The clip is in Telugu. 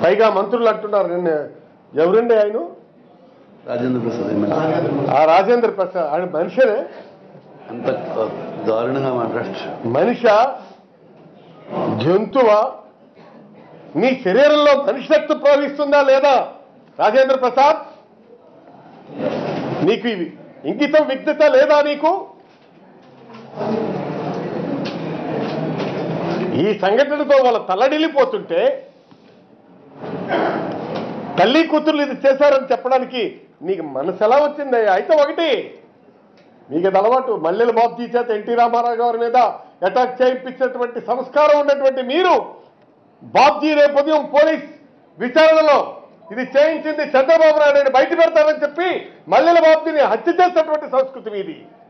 పైగా మంత్రులు అంటున్నారు నిన్న ఎవరండి ఆయన రాజేంద్ర ప్రసాద్ ఎమ్మెల్యే ఆ రాజేంద్ర ప్రసాద్ ఆయన మనిషినే అంత దారుణంగా మాట్లాడచ్చు మనిష జంతువా నీ శరీరంలో మనిషిత్వ ప్రవహిస్తుందా లేదా రాజేంద్ర ప్రసాద్ నీకు ఇవి ఇంగితం విఘ్నత లేదా నీకు ఈ సంఘటనతో వాళ్ళ తల్లడిల్లిపోతుంటే తల్లి కూతుర్లు ఇది చేశారని చెప్పడానికి నీకు మనసు ఎలా వచ్చింది అయితే ఒకటి మీకు అది అలవాటు మల్లెల బాబ్జీ చేత ఎన్టీ రామారావు గారి మీద అటాక్ చేయించినటువంటి సంస్కారం ఉన్నటువంటి మీరు బాబ్జీ రేపు ఉదయం పోలీస్ విచారణలో ఇది చేయించింది చంద్రబాబు నాయుడు అని బయట పెడతారని చెప్పి మల్లెల బాబ్జీని హత్య చేసినటువంటి సంస్కృతి మీది